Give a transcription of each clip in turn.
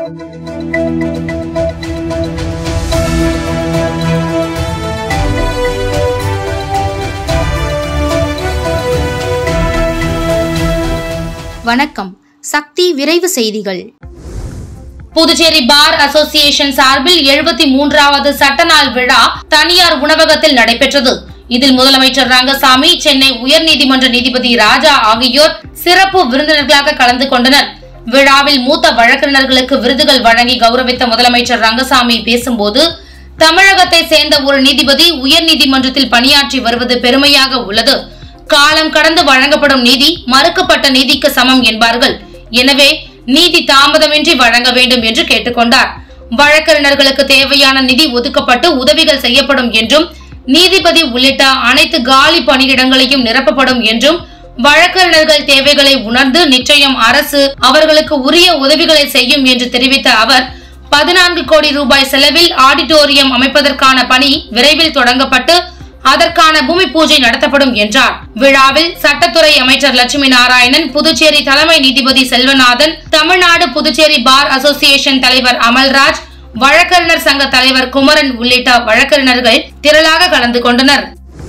வணக்கம் சக்தி விரைவு செய்திகள் புதுச்சேரி பார் அசோசியேஷன் சார்பில் எழுபத்தி மூன்றாவது சட்ட நாள் விழா தனியார் உணவகத்தில் நடைபெற்றது இதில் முதலமைச்சர் ரங்கசாமி சென்னை உயர்நீதிமன்ற நீதிபதி ராஜா ஆகியோர் சிறப்பு விருந்தினர்களாக கலந்து கொண்டனர் விழாவில் மூத்த வழக்கறிஞர்களுக்கு விருதுகள் வழங்கி கௌரவித்த முதலமைச்சர் ரங்கசாமி பேசும்போது தமிழகத்தை சேர்ந்த ஒரு நீதிபதி உயர்நீதிமன்றத்தில் பணியாற்றி வருவது பெருமையாக உள்ளது காலம் கடந்து வழங்கப்படும் நீதி மறுக்கப்பட்ட நீதிக்கு சமம் என்பார்கள் எனவே நீதி தாமதமின்றி வழங்க வேண்டும் என்று கேட்டுக்கொண்டார் வழக்கறிஞர்களுக்கு தேவையான நிதி ஒதுக்கப்பட்டு உதவிகள் செய்யப்படும் என்றும் நீதிபதி உள்ளிட்ட அனைத்து காலி பணியிடங்களையும் நிரப்பப்படும் என்றும் வழக்கறிஞர்கள் தேவைகளை உணர்ந்து நிச்சயம் அரசு அவர்களுக்கு உரிய உதவிகளை செய்யும் என்று தெரிவித்த அவர் பதினான்கு கோடி ரூபாய் செலவில் ஆடிட்டோரியம் அமைப்பதற்கான பணி விரைவில் தொடங்கப்பட்டு அதற்கான பூமி பூஜை நடத்தப்படும் என்றார் விழாவில் சட்டத்துறை அமைச்சர் லட்சுமி நாராயணன் புதுச்சேரி தலைமை நீதிபதி செல்வநாதன் தமிழ்நாடு புதுச்சேரி பார் அசோசியேஷன் தலைவர் அமல்ராஜ் வழக்கறிஞர் சங்க தலைவர் குமரன் உள்ளிட்ட வழக்கறிஞர்கள் திரளாக கலந்து கொண்டனர்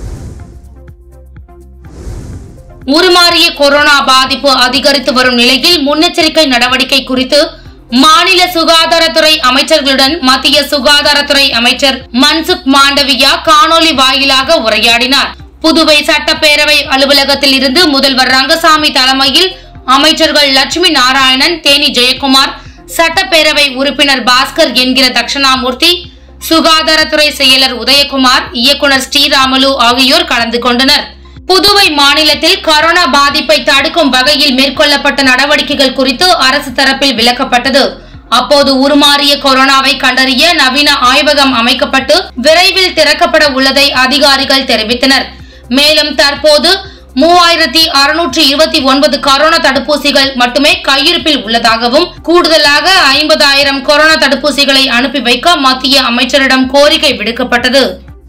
உருமாறிய கொரோனா பாதிப்பு அதிகரித்து வரும் நிலையில் முன்னெச்சரிக்கை நடவடிக்கை குறித்து மாநில சுகாதாரத்துறை அமைச்சர்களுடன் மத்திய சுகாதாரத்துறை அமைச்சர் மன்சுக் மாண்டவியா காணொலி வாயிலாக உரையாடினார் புதுவை சட்டப்பேரவை அலுவலகத்தில் இருந்து முதல்வர் ரங்கசாமி தலைமையில் அமைச்சர்கள் லட்சுமி நாராயணன் தேனி ஜெயக்குமார் சட்டப்பேரவை உறுப்பினர் பாஸ்கர் என்கிற தட்சணாமூர்த்தி சுகாதாரத்துறை செயலர் உதயகுமார் இயக்குனர் ஸ்ரீராமலு ஆகியோர் கலந்து கொண்டனர் புதுவை மாநிலத்தில் கொரோனா பாதிப்பை தடுக்கும் வகையில் மேற்கொள்ளப்பட்ட நடவடிக்கைகள் குறித்து அரசு தரப்பில் விளக்கப்பட்டது அப்போது உருமாறிய கொரோனாவை கண்டறிய நவீன ஆய்வகம் அமைக்கப்பட்டு விரைவில் திறக்கப்பட உள்ளதை அதிகாரிகள் தெரிவித்தனர் மேலும் தற்போது மூவாயிரத்தி அறுநூற்றி இருபத்தி ஒன்பது கொரோனா தடுப்பூசிகள் மட்டுமே கையிருப்பில் உள்ளதாகவும் கூடுதலாக ஐம்பதாயிரம் கொரோனா தடுப்பூசிகளை அனுப்பி வைக்க மத்திய அமைச்சரிடம் கோரிக்கை விடுக்கப்பட்டது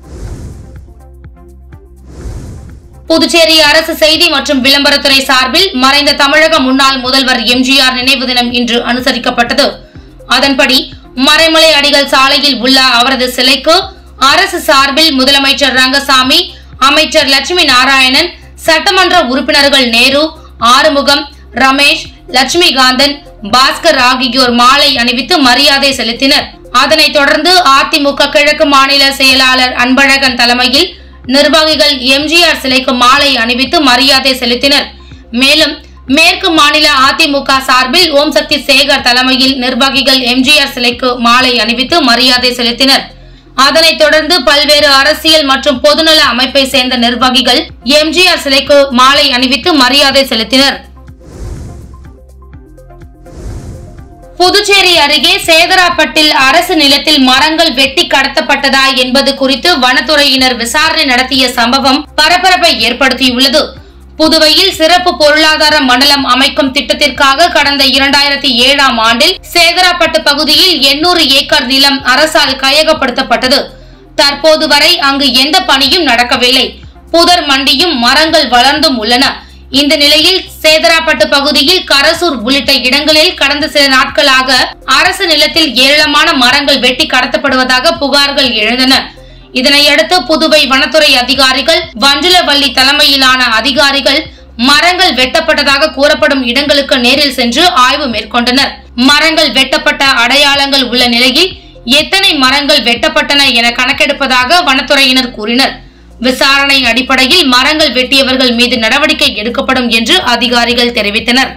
புதுச்சேரி அரசு செய்தி மற்றும் விளம்பரத்துறை சார்பில் மறைந்த தமிழக முன்னாள் முதல்வர் எம்ஜிஆர் நினைவு தினம் இன்று அனுசரிக்கப்பட்டது அதன்படி மறைமலை அடிகள் சாலையில் உள்ள அவரது சிலைக்கு அரசு சார்பில் முதலமைச்சர் ரங்கசாமி அமைச்சர் லட்சுமி நாராயணன் சட்டமன்ற உறுப்பினர்கள் நேரு ஆறுமுகம் ரமேஷ் லட்சுமிகாந்தன் பாஸ்கர் ஆகியோர் மாலை அணிவித்து மரியாதை செலுத்தினர் அதனைத் தொடர்ந்து அதிமுக கிழக்கு மாநில செயலாளர் அன்பழகன் தலைமையில் நிர்வாகிகள் எம்ஜிஆர் சிலைக்கு மாலை அணிவித்து மரியாதை செலுத்தினர் மேலும் மேற்கு மாநில அதிமுக சார்பில் ஓம் சக்தி சேகர் தலைமையில் நிர்வாகிகள் எம்ஜிஆர் சிலைக்கு மாலை அணிவித்து மரியாதை செலுத்தினர் அதனைத் தொடர்ந்து பல்வேறு அரசியல் மற்றும் பொதுநல அமைப்பை சேர்ந்த நிர்வாகிகள் எம்ஜிஆர் சிலைக்கு மாலை அணிவித்து மரியாதை செலுத்தினர் புதுச்சேரி அருகே சேதராப்பட்டில் அரசு நிலத்தில் மரங்கள் வெட்டி கடத்தப்பட்டதா என்பது குறித்து வனத்துறையினர் விசாரணை நடத்திய சம்பவம் பரபரப்பை ஏற்படுத்தியுள்ளது புதுவையில் சிறப்பு பொருளாதார மண்டலம் அமைக்கும் திட்டத்திற்காக கடந்த இரண்டாயிரத்தி ஏழாம் ஆண்டில் சேதராப்பட்டு பகுதியில் எண்ணூறு ஏக்கர் நிலம் அரசால் கையகப்படுத்தப்பட்டது தற்போது வரை அங்கு எந்த பணியும் நடக்கவில்லை புதர் மண்டியும் மரங்கள் வளர்ந்தும் உள்ளன இந்த நிலையில் சேதராப்பட்டு பகுதியில் கரசூர் உள்ளிட்ட இடங்களில் கடந்த சில நாட்களாக அரசு நிலத்தில் ஏராளமான மரங்கள் வெட்டி கடத்தப்படுவதாக புகார்கள் எழுந்தன இதனையடுத்து புதுவை வனத்துறை அதிகாரிகள் வஞ்சுலவள்ளி தலைமையிலான அதிகாரிகள் மரங்கள் வெட்டப்பட்டதாக கூறப்படும் இடங்களுக்கு நேரில் சென்று ஆய்வு மேற்கொண்டனர் மரங்கள் வெட்டப்பட்ட அடையாளங்கள் உள்ள நிலையில் எத்தனை மரங்கள் வெட்டப்பட்டன என கணக்கெடுப்பதாக வனத்துறையினர் கூறினர் விசாரணை அடிப்படையில் மரங்கள் வெட்டியவர்கள் மீது நடவடிக்கை எடுக்கப்படும் என்று அதிகாரிகள் தெரிவித்தனர்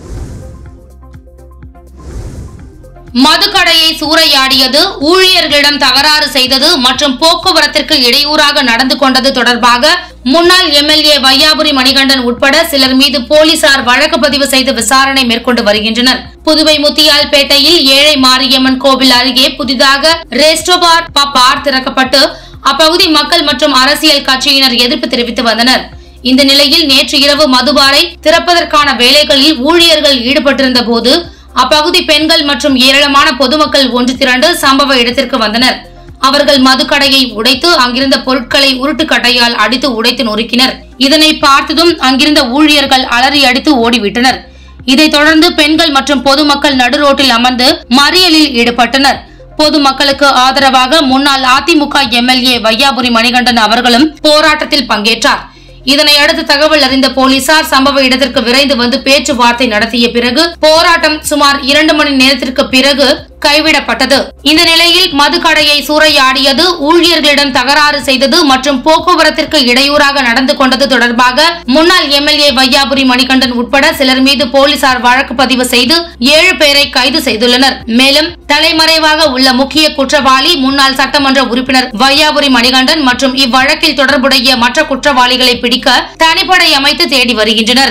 மதுக்கடையை சூறையாடியது ஊழியர்களிடம் தகராறு செய்தது மற்றும் போக்குவரத்திற்கு இடையூறாக நடந்து கொண்டது தொடர்பாக முன்னாள் எம்எல்ஏ வையாபுரி மணிகண்டன் உட்பட சிலர் மீது போலீசார் வழக்கு பதிவு செய்து விசாரணை மேற்கொண்டு வருகின்றனர் புதுவை முத்தியால்பேட்டையில் ஏழை மாரியம்மன் கோவில் அருகே புதிதாக ரெஸ்டோபார் பார் திறக்கப்பட்டு அப்பகுதி மக்கள் மற்றும் அரசியல் கட்சியினர் எதிர்ப்பு தெரிவித்து வந்தனர் இந்த நிலையில் நேற்று இரவு மதுபாரை திறப்பதற்கான வேலைகளில் ஊழியர்கள் ஈடுபட்டிருந்த போது அப்பகுதி பெண்கள் மற்றும் ஏராளமான பொதுமக்கள் ஒன்று திரண்டு சம்பவ இடத்திற்கு வந்தனர் அவர்கள் மதுக்கடையை உடைத்து அங்கிருந்த பொருட்களை உருட்டுக்கட்டையால் அடித்து உடைத்து நொறுக்கினர் இதனை பார்த்ததும் அங்கிருந்த ஊழியர்கள் அலறி அடித்து ஓடிவிட்டனர் இதைத் தொடர்ந்து பெண்கள் மற்றும் பொதுமக்கள் நடுரோட்டில் அமர்ந்து மறியலில் ஈடுபட்டனர் பொதுமக்களுக்கு ஆதரவாக முன்னாள் அதிமுக எம்எல்ஏ வையாபுரி மணிகண்டன் அவர்களும் போராட்டத்தில் பங்கேற்றார் இதனை அடுத்து தகவல் அறிந்த போலீசார் சம்பவ இடத்திற்கு விரைந்து வந்து பேச்சுவார்த்தை நடத்திய பிறகு போராட்டம் சுமார் இரண்டு மணி நேரத்திற்கு பிறகு கைவிடப்பட்டது இந்த நிலையில் மதுக்கடையை சூறையாடியது ஊழியர்களிடம் தகராறு செய்தது மற்றும் போக்குவரத்திற்கு இடையூறாக நடந்து கொண்டது தொடர்பாக முன்னாள் எம்எல்ஏ வையாபுரி மணிகண்டன் உட்பட சிலர் மீது போலீசார் வழக்கு பதிவு செய்து ஏழு பேரை கைது செய்துள்ளனர் மேலும் தலைமறைவாக உள்ள முக்கிய குற்றவாளி முன்னாள் சட்டமன்ற உறுப்பினர் வையாபுரி மணிகண்டன் மற்றும் இவ்வழக்கில் தொடர்புடைய மற்ற குற்றவாளிகளை பிடிக்க தனிப்படை அமைத்து தேடி வருகின்றனர்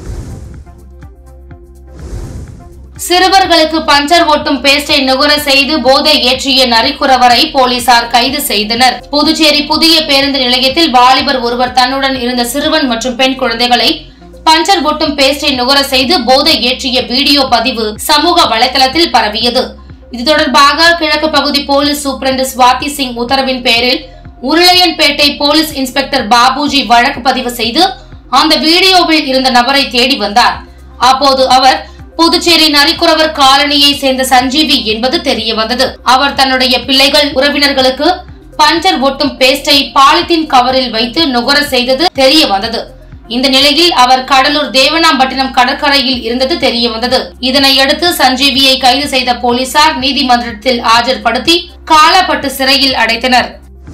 சிறுவர்களுக்கு பஞ்சர் ஓட்டும் பேஸ்டை நுகர செய்து போதை ஏற்றிய நரிக்குறவரை போலீசார் கைது செய்தனர் புதுச்சேரி புதிய பேருந்து நிலையத்தில் வாலிபர் ஒருவர் தன்னுடன் இருந்த சிறுவன் மற்றும் பெண் குழந்தைகளை பஞ்சர் ஒட்டும் பேஸ்டை நுகர செய்து போதை ஏற்றிய வீடியோ பதிவு சமூக வலைதளத்தில் பரவியது இது தொடர்பாக கிழக்கு பகுதி போலீஸ் சூப்பரண்டு சுவாதி சிங் உத்தரவின் பேரில் உருளையன்பேட்டை போலீஸ் இன்ஸ்பெக்டர் பாபுஜி வழக்கு பதிவு செய்து அந்த வீடியோவில் இருந்த நபரை தேடி வந்தார் அப்போது அவர் புதுச்சேரி நரிக்குறவர் காலனியை சேர்ந்த சஞ்சீவி என்பது தெரிய வந்தது அவர் தன்னுடைய பிள்ளைகள் உறவினர்களுக்கு பஞ்சர் ஒட்டும் பேஸ்டை பாலித்தீன் கவரில் வைத்து நுகர செய்தது தெரிய வந்தது இந்த நிலையில் அவர் கடலூர் தேவனாம்பட்டினம் கடற்கரையில் இருந்தது தெரிய வந்தது இதனையடுத்து சஞ்சீவியை கைது செய்த போலீசார் நீதிமன்றத்தில் ஆஜர்படுத்தி காலப்பட்டு சிறையில் அடைத்தனர்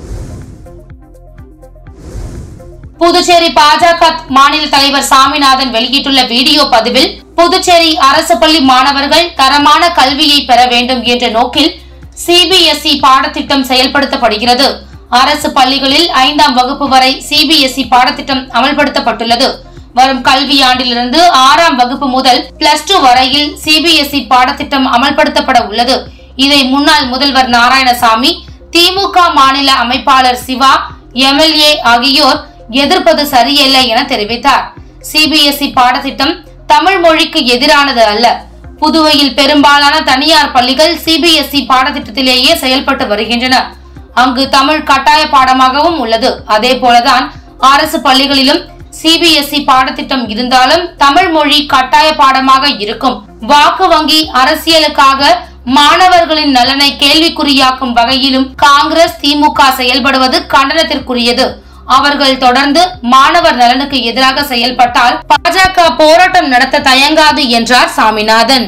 புதுச்சேரி பாஜக மாநில தலைவர் சாமிநாதன் வெளியிட்டுள்ள வீடியோ பதிவில் புதுச்சேரி அரசு பள்ளி மாணவர்கள் தரமான கல்வியை பெற வேண்டும் என்ற நோக்கில் சிபிஎஸ்இ பாடத்திட்டம் செயல்படுத்தப்படுகிறது அரசு பள்ளிகளில் ஐந்தாம் வகுப்பு வரை சிபிஎஸ்இ பாடத்திட்டம் அமல்படுத்தப்பட்டுள்ளது வரும் கல்வியாண்டிலிருந்து ஆறாம் வகுப்பு முதல் பிளஸ் டூ வரையில் சிபிஎஸ்இ பாடத்திட்டம் அமல்படுத்தப்பட உள்ளது இதை முன்னாள் முதல்வர் நாராயணசாமி திமுக மாநில அமைப்பாளர் சிவா எம்எல்ஏ ஆகியோர் எதிர்ப்பது சரியல்ல என தெரிவித்தார் சிபிஎஸ்இ பாடத்திட்டம் தமிழ் மொழிக்கு எதிரானது அல்ல புதுவையில் பெரும்பாலான தனியார் பள்ளிகள் சிபிஎஸ்இ பாடத்திட்டத்திலேயே செயல்பட்டு வருகின்றன அங்கு தமிழ் கட்டாய பாடமாகவும் உள்ளது அதே போலதான் அரசு பள்ளிகளிலும் சிபிஎஸ்இ பாடத்திட்டம் இருந்தாலும் தமிழ் மொழி கட்டாய பாடமாக இருக்கும் வாக்கு வங்கி அரசியலுக்காக மாணவர்களின் நலனை கேள்விக்குறியாக்கும் வகையிலும் காங்கிரஸ் திமுக செயல்படுவது கண்டனத்திற்குரியது அவர்கள் தொடர்ந்து மாணவர் நலனுக்கு எதிராக செயல்பட்டால் பாஜக போராட்டம் நடத்த தயங்காது என்றார் சாமிநாதன்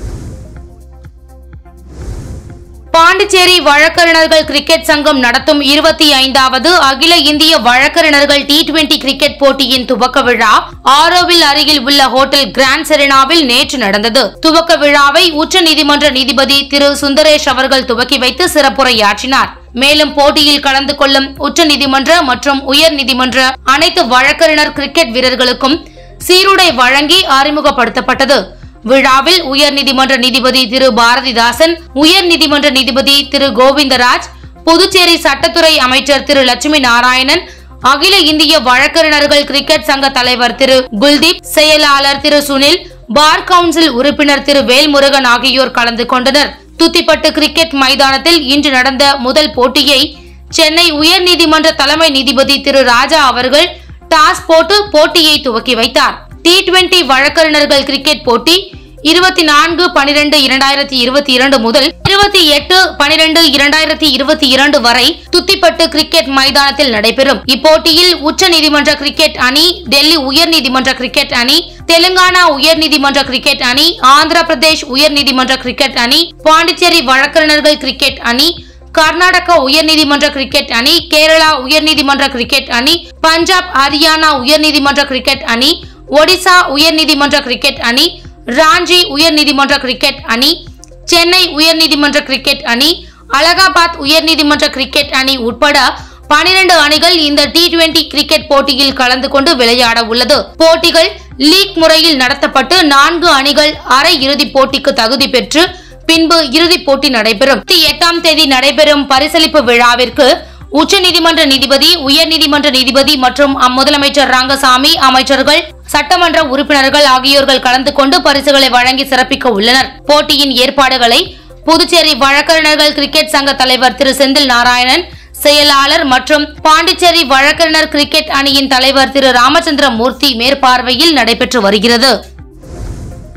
பாண்டிச்சேரி வழக்கறிஞர்கள் கிரிக்கெட் சங்கம் நடத்தும் இருபத்தி ஐந்தாவது அகில இந்திய வழக்கறிஞர்கள் டி டுவெண்டி கிரிக்கெட் போட்டியின் துவக்க விழா ஆரோவில் அருகில் உள்ள ஹோட்டல் கிராண்ட் செரினாவில் நேற்று நடந்தது துவக்க விழாவை உச்ச நீதிமன்ற நீதிபதி திரு சுந்தரேஷ் அவர்கள் துவக்கி வைத்து சிறப்புரையாற்றினார் மேலும் போட்டியில் கலந்து கொள்ளும் உச்ச நீதிமன்ற மற்றும் உயர் நீதிமன்ற அனைத்து வழக்கறிஞர் கிரிக்கெட் வீரர்களுக்கும் சீருடை வழங்கி அறிமுகப்படுத்தப்பட்டது விழாவில் உயர் நீதிமன்ற நீதிபதி திரு பாரதிதாசன் உயர் நீதிமன்ற நீதிபதி திரு கோவிந்தராஜ் புதுச்சேரி சட்டத்துறை அமைச்சர் திரு லட்சுமி நாராயணன் அகில இந்திய வழக்கறிஞர்கள் கிரிக்கெட் சங்க தலைவர் திரு குல்தீப் செயலாளர் திரு சுனில் பார் கவுன்சில் உறுப்பினர் திரு வேல்முருகன் ஆகியோர் கலந்து கொண்டனர் துத்திப்பட்டு கிரிக்கெட் மைதானத்தில் இன்று நடந்த முதல் போட்டியை சென்னை உயர்நீதிமன்ற தலைமை நீதிபதி திரு ராஜா அவர்கள் டாஸ் போட்டு போட்டியை துவக்கி வைத்தார் டி டுவெண்டி வழக்கறிஞர்கள் கிரிக்கெட் போட்டி இருபத்தி நான்கு பனிரெண்டு இரண்டாயிரத்தி இருபத்தி இரண்டு முதல் இருபத்தி எட்டு பனிரெண்டு இரண்டாயிரத்தி இருபத்தி இரண்டு வரை துத்திப்பட்டு கிரிக்கெட் மைதானத்தில் நடைபெறும் இப்போட்டியில் உச்ச நீதிமன்ற கிரிக்கெட் அணி டெல்லி உயர்நீதிமன்ற கிரிக்கெட் அணி தெலுங்கானா உயர்நீதிமன்ற கிரிக்கெட் அணி ஆந்திர பிரதேஷ் உயர்நீதிமன்ற கிரிக்கெட் அணி பாண்டிச்சேரி வழக்கறிஞர்கள் கிரிக்கெட் அணி கர்நாடகா உயர்நீதிமன்ற கிரிக்கெட் அணி கேரளா உயர்நீதிமன்ற கிரிக்கெட் அணி பஞ்சாப் ஹரியானா உயர்நீதிமன்ற கிரிக்கெட் அணி ஒடிசா உயர்நீதிமன்ற கிரிக்கெட் அணி ராஞ்சி உயர்நீதிமன்ற கிரிக்கெட் அணி சென்னை உயர்நீதிமன்ற கிரிக்கெட் அணி அலகாபாத் உயர்நீதிமன்ற கிரிக்கெட் அணி உட்பட பனிரெண்டு அணிகள் இந்த டி டுவெண்டி கிரிக்கெட் போட்டியில் கலந்து கொண்டு விளையாட உள்ளது போட்டிகள் லீக் முறையில் நடத்தப்பட்டு நான்கு அணிகள் அரை இறுதிப் போட்டிக்கு தகுதி பெற்று பின்பு இறுதிப் போட்டி நடைபெறும் எட்டாம் தேதி நடைபெறும் பரிசளிப்பு விழாவிற்கு உச்ச நீதிமன்ற நீதிபதி உயர் நீதிமன்ற நீதிபதி மற்றும் அம்முதலமைச்சர் ரங்கசாமி அமைச்சர்கள் சட்டமன்ற உறுப்பினர்கள் ஆகியோர்கள் கலந்து கொண்டு பரிசுகளை வழங்கி சிறப்பிக்க உள்ளனர் போட்டியின் ஏற்பாடுகளை புதுச்சேரி வழக்கறிஞர்கள் கிரிக்கெட் சங்க தலைவர் திரு செந்தில் நாராயணன் செயலாளர் மற்றும் பாண்டிச்சேரி வழக்கறிஞர் கிரிக்கெட் அணியின் தலைவர் திரு ராமச்சந்திர மூர்த்தி மேற்பார்வையில் நடைபெற்று வருகிறது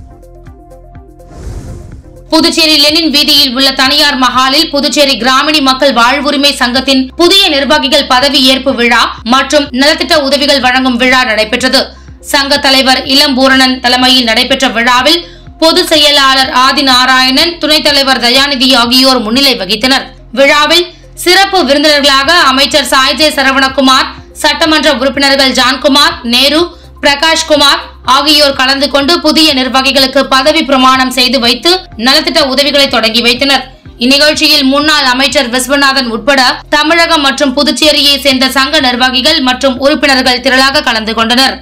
புதுச்சேரி லெனின் வீதியில் உள்ள தனியார் மஹாலில் புதுச்சேரி கிராமிணி மக்கள் வாழ்வுரிமை சங்கத்தின் புதிய நிர்வாகிகள் பதவி ஏற்பு விழா மற்றும் நலத்திட்ட உதவிகள் வழங்கும் விழா நடைபெற்றது சங்க தலைவர் இளம்பூரணன் தலைமையில் நடைபெற்ற விழாவில் பொதுச் செயலாளர் ஆதி நாராயணன் துணைத் தலைவர் தயாநிதி ஆகியோர் முன்னிலை வகித்தனர் விழாவில் சிறப்பு விருந்தினர்களாக அமைச்சர் சாய்ஜே சரவணகுமார் சட்டமன்ற உறுப்பினர்கள் ஜான்குமார் நேரு பிரகாஷ்குமார் ஆகியோர் கலந்து கொண்டு புதிய நிர்வாகிகளுக்கு பதவி பிரமாணம் செய்து வைத்து நலத்திட்ட உதவிகளை தொடங்கி வைத்தனர் இந்நிகழ்ச்சியில் முன்னாள் அமைச்சர் விஸ்வநாதன் உட்பட தமிழகம் மற்றும் புதுச்சேரியை சேர்ந்த சங்க நிர்வாகிகள் மற்றும் உறுப்பினர்கள் திரளாக கலந்து கொண்டனர்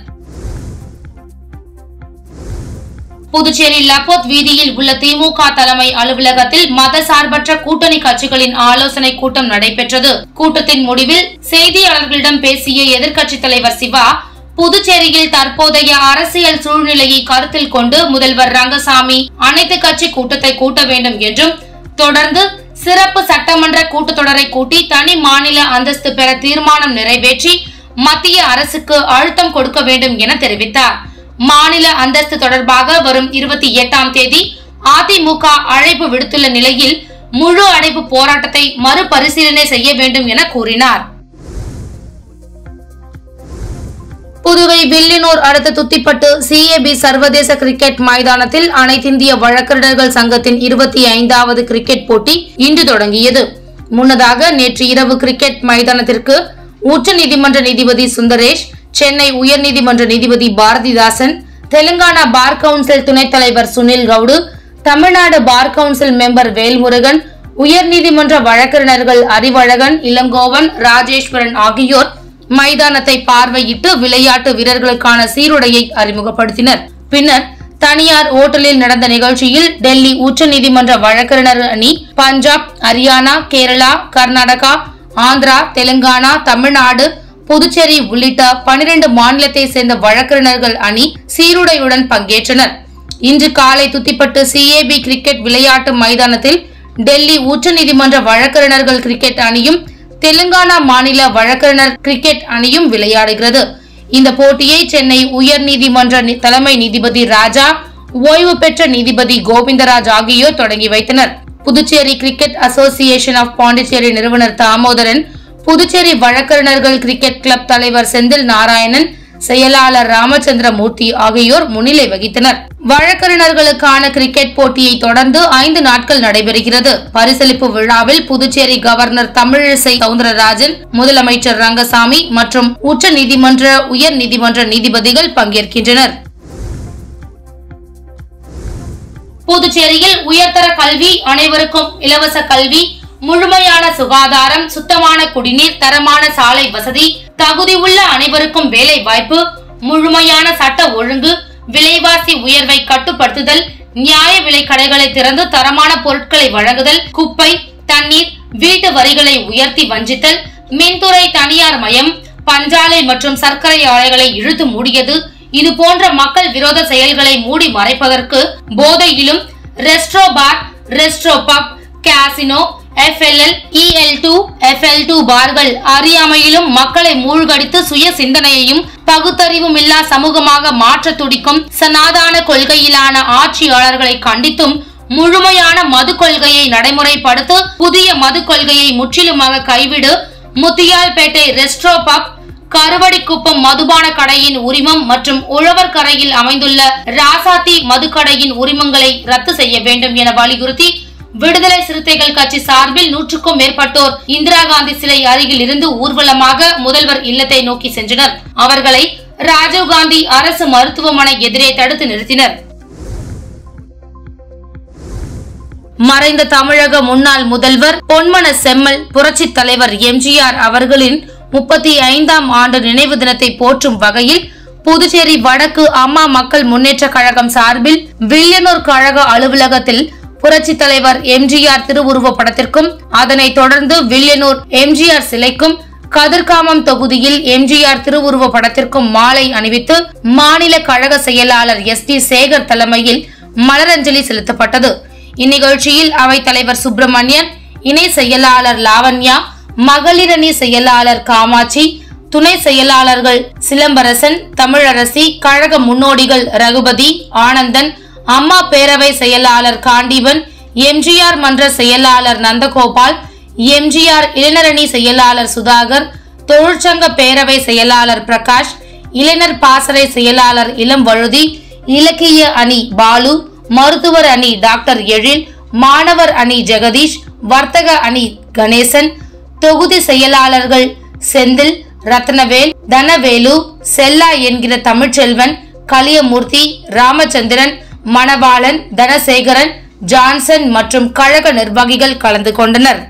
புதுச்சேரி லப்போத் வீதியில் உள்ள திமுக தலைமை அலுவலகத்தில் மத சார்பற்ற கூட்டணி கட்சிகளின் ஆலோசனை கூட்டம் நடைபெற்றது கூட்டத்தின் முடிவில் செய்தியாளர்களிடம் பேசிய எதிர்க்கட்சித் தலைவர் சிவா புதுச்சேரியில் தற்போதைய அரசியல் சூழ்நிலையை கருத்தில் கொண்டு முதல்வர் ரங்கசாமி அனைத்து கட்சி கூட்டத்தை கூட்ட வேண்டும் என்றும் தொடர்ந்து சிறப்பு சட்டமன்ற கூட்டத்தொடரை கூட்டி தனி மாநில அந்தஸ்து பெற தீர்மானம் நிறைவேற்றி மத்திய அரசுக்கு அழுத்தம் கொடுக்க வேண்டும் என தெரிவித்தார் மாநில அந்தஸ்து தொடர்பாக வரும் இருபத்தி எட்டாம் தேதி அதிமுக அழைப்பு விடுத்துள்ள நிலையில் முழு அடைப்பு போராட்டத்தை மறுபரிசீலனை செய்ய வேண்டும் என கூறினார் புதுவை வில்லியனூர் அடுத்த துத்திப்பட்டு சிஏபி சர்வதேச கிரிக்கெட் மைதானத்தில் அனைத்திந்திய வழக்கறிஞர்கள் சங்கத்தின் இருபத்தி ஐந்தாவது கிரிக்கெட் போட்டி இன்று தொடங்கியது முன்னதாக நேற்று இரவு கிரிக்கெட் மைதானத்திற்கு உச்ச நீதிமன்ற நீதிபதி சுந்தரேஷ் சென்னை உயர்நீதிமன்ற நீதிபதி பாரதிதாசன் தெலுங்கானா பார் கவுன்சில் துணைத் தலைவர் Sunil Goud Tamil Nadu bar council member Velmurugan உயர்நீதிமன்ற வழக்கறிஞர்கள் அறிவழகன் இளங்கோவன் ராஜேஸ்வரன் ஆகியோர் மைதானத்தை பார்வையிட்டு விளையாட்டு வீரர்களுக்கான சீருடையை அறிமுகப்படுத்தினர் பின்னர் தனியார் ஓட்டலில் நடந்த நிகழ்ச்சியில் டெல்லி உச்சநீதிமன்ற வழக்கறிஞர் அணி பஞ்சாப் ஹரியானா கேரளா கர்நாடகா ஆந்திரா தெலுங்கானா தமிழ்நாடு புதுச்சேரி உள்ளிட்ட பனிரெண்டு மாநிலத்தை சேர்ந்த வழக்கறிஞர்கள் அணி சீருடையுடன் பங்கேற்றனர் இன்று காலை துத்திப்பட்டு சிஏபி கிரிக்கெட் விளையாட்டு மைதானத்தில் டெல்லி உச்சநீதிமன்ற வழக்கறிஞர்கள் கிரிக்கெட் அணியும் தெலுங்கானா மாநில வழக்கறிஞர் கிரிக்கெட் அணியும் விளையாடுகிறது இந்த போட்டியை சென்னை உயர்நீதிமன்ற நி- தலைமை நீதிபதி ராஜா ஓய்வு பெற்ற நீதிபதி கோவிந்தராஜ் ஆகியோர் தொடங்கி வைத்தனர் Puducherry cricket association of Pondicherry நிறுவனர் தாமோதரன் புதுச்சேரி வழக்கறிஞர்கள் கிரிக்கெட் கிளப் தலைவர் செந்தில் நாராயணன் செயலாளர் ராமச்சந்திர மூர்த்தி ஆகியோர் முன்னிலை வகித்தனர் வழக்கறிஞர்களுக்கான கிரிக்கெட் போட்டியை தொடர்ந்து ஐந்து நாட்கள் நடைபெறுகிறது பரிசளிப்பு விழாவில் புதுச்சேரி கவர்னர் தமிழிசை சவுந்தரராஜன் முதலமைச்சர் ரங்கசாமி மற்றும் உச்ச நீதிமன்ற உயர் நீதிமன்ற நீதிபதிகள் பங்கேற்கின்றனர் புதுச்சேரியில் உயர்தர கல்வி அனைவருக்கும் இலவச கல்வி முழுமையான சுகாதாரம் சுத்தமான குடிநீர் தரமான சாலை வசதி தகுதி உள்ள அனைவருக்கும் வேலை வாய்ப்பு முழுமையான சட்ட ஒழுங்கு விலைவாசி உயர்வை கட்டுப்படுத்துதல் நியாய விலை கடைகளை திறந்து தரமான பொருட்களை வழங்குதல் குப்பை தண்ணீர் வீட்டு வரிகளை உயர்த்தி வஞ்சித்தல் மின்துறை தனியார் மயம் பஞ்சாலை மற்றும் சர்க்கரை ஆலைகளை இழுத்து மூடியது இது போன்ற மக்கள் விரோத செயல்களை மூடி மறைப்பதற்கு போதையிலும் resto bar resto pub casino FLL EL two FL two பார்கள் அறியாமையிலும் மக்களை மூழ்கடித்து சுய சிந்தனையையும் பகுத்தறிவும் இல்லா சமூகமாக மாற்ற துடிக்கும் சனாதான கொள்கையிலான ஆட்சியாளர்களை கண்டித்தும் முழுமையான மது கொள்கையை நடைமுறைப்படுத்த புதிய மது கொள்கையை முற்றிலுமாக கைவிடு முத்தியால்பேட்டை ரெஸ்ட்ரோ பப் கருவடிக்குப்பம் மதுபான கடையின் உரிமம் மற்றும் உழவர் கரையில் அமைந்துள்ள ராசாத்தி மதுக்கடையின் உரிமங்களை ரத்து செய்ய வேண்டும் என வலியுறுத்தி விடுதலை சிறுத்தைகள் கட்சி சார்பில் நூற்றுக்கும் மேற்பட்டோர் இந்திரா காந்தி சிலை அருகில் இருந்து ஊர்வலமாக முதல்வர் இல்லத்தை நோக்கி சென்றனர் அவர்களை ராஜீவ்காந்தி அரசு மருத்துவமனை எதிரே தடுத்து நிறுத்தினர் மறைந்த தமிழக முன்னாள் முதல்வர் பொன்மன செம்மல் புரட்சித் தலைவர் எம்ஜிஆர் அவர்களின் முப்பத்தி ஐந்தாம் ஆண்டு நினைவு தினத்தை போற்றும் வகையில் புதுச்சேரி வடக்கு அம்மா மக்கள் முன்னேற்ற கழகம் சார்பில் வில்லியனூர் கழக அலுவலகத்தில் புரட்சித் தலைவர் எம்ஜிஆர் திருவுருவ படத்திற்கும் அதனைத் தொடர்ந்து வில்லியனூர் எம்ஜிஆர் சிலைக்கும் கதிர்காமம் தொகுதியில் எம்ஜிஆர் திருவுருவ படத்திற்கும் மாலை அணிவித்து மாநில கழக செயலாளர் எஸ் டி சேகர் தலைமையில் மலரஞ்சலி செலுத்தப்பட்டது இந்நிகழ்ச்சியில் அவைத் தலைவர் சுப்பிரமணியன் இணை செயலாளர் லாவண்யா மகளிரணி செயலாளர் காமாட்சி துணை செயலாளர்கள் சிலம்பரசன் தமிழரசி கழக முன்னோடிகள் ரகுபதி ஆனந்தன் அம்மா பேரவை செயலாளர் காண்டீபன் எம்ஜிஆர் மன்ற செயலாளர் நந்தகோபால் எம்ஜிஆர் இளைஞரணி செயலாளர் சுதாகர் தொழிற்சங்க பேரவை செயலாளர் பிரகாஷ் இளைஞர் பாசறை செயலாளர் இளம் வழுதி இலக்கிய அணி பாலு மருத்துவர் அணி டாக்டர் எழில் மாணவர் அணி ஜெகதீஷ் வர்த்தக அணி கணேசன் தொகுதி செயலாளர்கள் செந்தில் ரத்னவேல் தனவேலு செல்லா என்கிற தமிழ்ச்செல்வன் கலியமூர்த்தி ராமச்சந்திரன் மணவாளன் தனசேகரன் ஜான்சன் மற்றும் கழக நிர்வாகிகள் கலந்து கொண்டனர்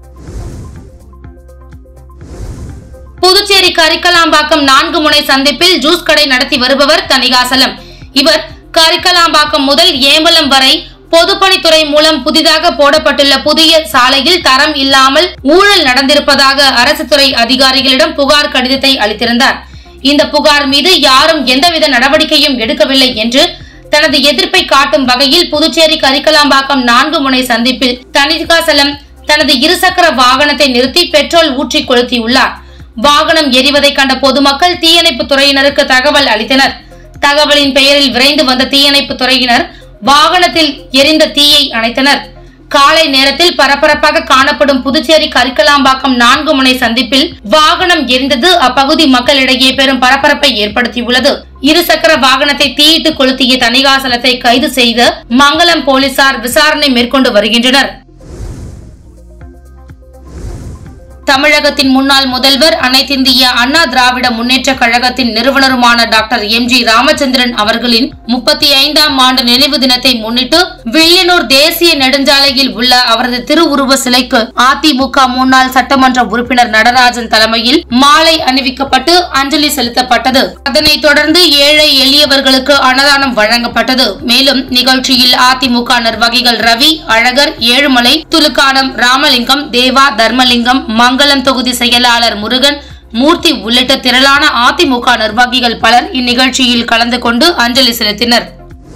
புதுச்சேரி கரிக்கலாம்பாக்கம் நான்கு முனை சந்திப்பில் ஜூஸ் கடை நடத்தி வருபவர் தணிகாசலம் இவர் கரிக்கலாம்பாக்கம் முதல் ஏம்பலம் வரை பொதுப்பணித்துறை மூலம் புதிதாக போடப்பட்டுள்ள புதிய சாலையில் தரம் இல்லாமல் ஊழல் நடந்திருப்பதாக அரசு துறை அதிகாரிகளிடம் புகார் கடிதத்தை அளித்திருந்தார் இந்த புகார் மீது யாரும் எந்தவித நடவடிக்கையும் எடுக்கவில்லை என்று தனது எதிர்ப்பை காட்டும் வகையில் புதுச்சேரி கரிக்கலாம்பாக்கம் நான்கு முனை சந்திப்பில் தணிகாசலம் தனது இருசக்கர வாகனத்தை நிறுத்தி பெட்ரோல் ஊற்றி கொளுத்தியுள்ளார் வாகனம் எரிவதை கண்ட பொதுமக்கள் தீயணைப்பு துறையினருக்கு தகவல் அளித்தனர் தகவலின் பெயரில் விரைந்து வந்த தீயணைப்பு துறையினர் வாகனத்தில் எரிந்த தீயை அணைத்தனர் காலை நேரத்தில் பரபரப்பாக காணப்படும் புதுச்சேரி கரிக்கலாம்பாக்கம் நான்கு முனை சந்திப்பில் வாகனம் எரிந்தது அப்பகுதி மக்களிடையே பெரும் பரபரப்பை ஏற்படுத்தியுள்ளது இருசக்கர வாகனத்தை தீயிட்டு கொளுத்திய தணிகாசலத்தை கைது செய்த மங்களம் போலீசார் விசாரணை மேற்கொண்டு வருகின்றனர் தமிழகத்தின் முன்னாள் முதல்வர் அனைத்திந்திய அண்ணா திராவிட முன்னேற்ற கழகத்தின் நிறுவனருமான டாக்டர் எம் ஜி ராமச்சந்திரன் அவர்களின் முப்பத்தி ஐந்தாம் ஆண்டு நினைவு தினத்தை முன்னிட்டு வில்லியனூர் தேசிய நெடுஞ்சாலையில் உள்ள அவரது திருவுருவ சிலைக்கு அதிமுக முன்னாள் சட்டமன்ற உறுப்பினர் நடராஜன் தலைமையில் மாலை அணிவிக்கப்பட்டு அஞ்சலி செலுத்தப்பட்டது அதனைத் தொடர்ந்து ஏழை எளியவர்களுக்கு அன்னதானம் வழங்கப்பட்டது மேலும் நிகழ்ச்சியில் அதிமுக நிர்வாகிகள் ரவி அழகர் ஏழுமலை துலுக்கானம் ராமலிங்கம் தேவா தர்மலிங்கம் மங்களம் தொகுதி செயலாளர் முருகன் மூர்த்தி உள்ளிட்ட திரளான அதிமுக நிர்வாகிகள் பலர் இந்நிகழ்ச்சியில் கலந்து கொண்டு அஞ்சலி செலுத்தினர்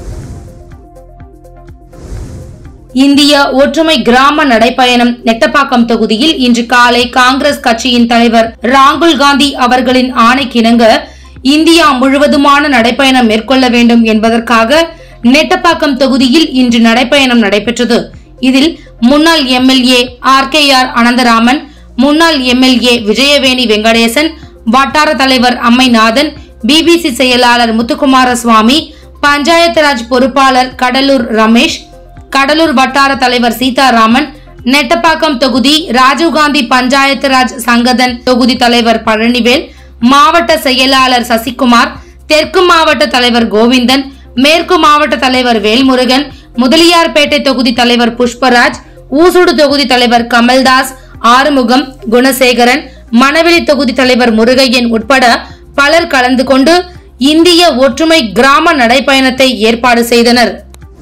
இந்திய ஒற்றுமை கிராம நடைப்பயணம் நெட்டப்பாக்கம் தொகுதியில் இன்று காலை காங்கிரஸ் கட்சியின் தலைவர் ராகுல் காந்தி அவர்களின் ஆணைக்கிணங்க இந்தியா முழுவதுமான நடைப்பயணம் மேற்கொள்ள வேண்டும் என்பதற்காக நெட்டப்பாக்கம் தொகுதியில் இன்று நடைப்பயணம் நடைபெற்றது இதில் முன்னாள் MLA R K R Anantharaman முன்னாள் எம்எல்ஏ விஜயவேணி வெங்கடேசன் வட்டார தலைவர் அம்மைநாதன் பிபிசி செயலாளர் முத்துக்குமார சுவாமி பஞ்சாயத்து ராஜ் பொறுப்பாளர் கடலூர் ரமேஷ் கடலூர் வட்டார தலைவர் சீதாராமன் நெட்டப்பாக்கம் தொகுதி ராஜீவ்காந்தி பஞ்சாயத்து ராஜ் சங்கதன் தொகுதி தலைவர் பழனிவேல் மாவட்ட செயலாளர் சசிகுமார் தெற்கு மாவட்ட தலைவர் கோவிந்தன் மேற்கு மாவட்ட தலைவர் வேல்முருகன் முதலியார்பேட்டை தொகுதி தலைவர் புஷ்பராஜ் ஊசுடு தொகுதி தலைவர் கமல்தாஸ் ஆறுமுகம் குணசேகரன் மணவெளி தொகுதி தலைவர் முருகையன் உட்பட பலர் கலந்து கொண்டு இந்திய ஒற்றுமை கிராம நடைப்பயணத்தை ஏற்பாடு செய்தனர்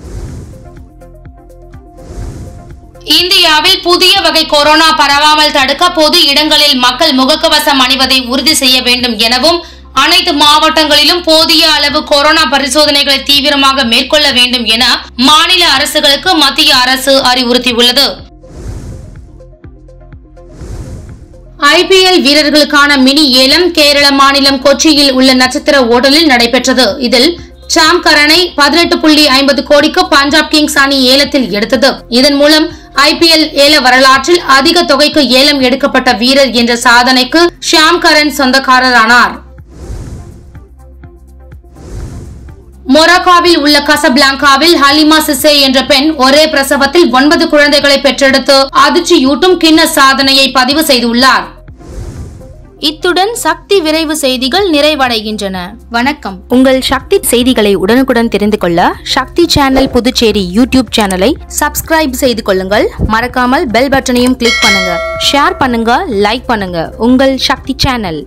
இந்தியாவில் புதிய வகை கொரோனா பரவாமல் தடுக்க பொது இடங்களில் மக்கள் முகக்கவசம் அணிவதை உறுதி செய்ய வேண்டும் எனவும் அனைத்து மாவட்டங்களிலும் போதிய அளவு கொரோனா பரிசோதனைகளை தீவிரமாக மேற்கொள்ள வேண்டும் என மாநில அரசுகளுக்கு மத்திய அரசு அறிவுறுத்தியுள்ளது ஐபிஎல் வீரர்களுக்கான மினி ஏலம் கேரள மாநிலம் கொச்சியில் உள்ள நட்சத்திர ஓட்டலில் நடைபெற்றது இதில் சாம் கரனை பதினெட்டு புள்ளி ஐம்பது கோடிக்கு பஞ்சாப் கிங்ஸ் அணி ஏலத்தில் எடுத்தது இதன் மூலம் ஐபிஎல் ஏல வரலாற்றில் அதிக தொகைக்கு ஏலம் எடுக்கப்பட்ட வீரர் என்ற சாதனைக்கு ஷியாம் கரன் சொந்தக்காரரானார் மொராக்காவில் உள்ள கசபிளாங்காவில் ஹலிமா சிசே என்ற பெண் ஒரே பிரசவத்தில் ஒன்பது குழந்தைகளை பெற்றெடுத்து அதிர்ச்சியூட்டும் கிண்ண சாதனையை பதிவு செய்துள்ளார் இத்துடன் சக்தி விரைவு செய்திகள் நிறைவடைகின்றன வணக்கம் உங்கள் சக்தி செய்திகளை உடனுக்குடன் தெரிந்து கொள்ள சக்தி சேனல் புதுச்சேரி யூடியூப் சேனலை சப்ஸ்கிரைப் செய்து கொள்ளுங்கள் மறக்காமல் பெல் பட்டனையும் கிளிக் பண்ணுங்க ஷேர் பண்ணுங்க லைக் பண்ணுங்க உங்கள் சக்தி சேனல்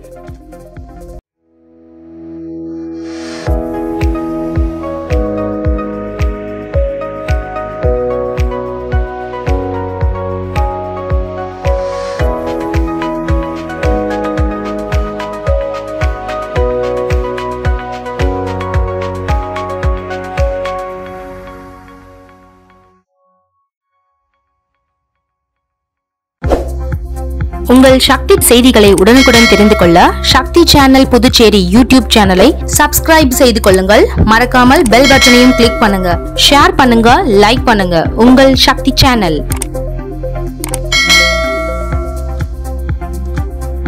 உங்கள் சக்தி செய்திகளை உடனுக்குடன் தெரிந்து கொள்ள சக்தி சேனல் புதுச்சேரி யூடியூப் சேனலை சப்ஸ்கிரைப் செய்து கொள்ளுங்கள் மறக்காமல் பெல் பட்டனையும் கிளிக் பண்ணுங்க ஷேர் பண்ணுங்க லைக் பண்ணுங்க உங்கள் சக்தி சேனல்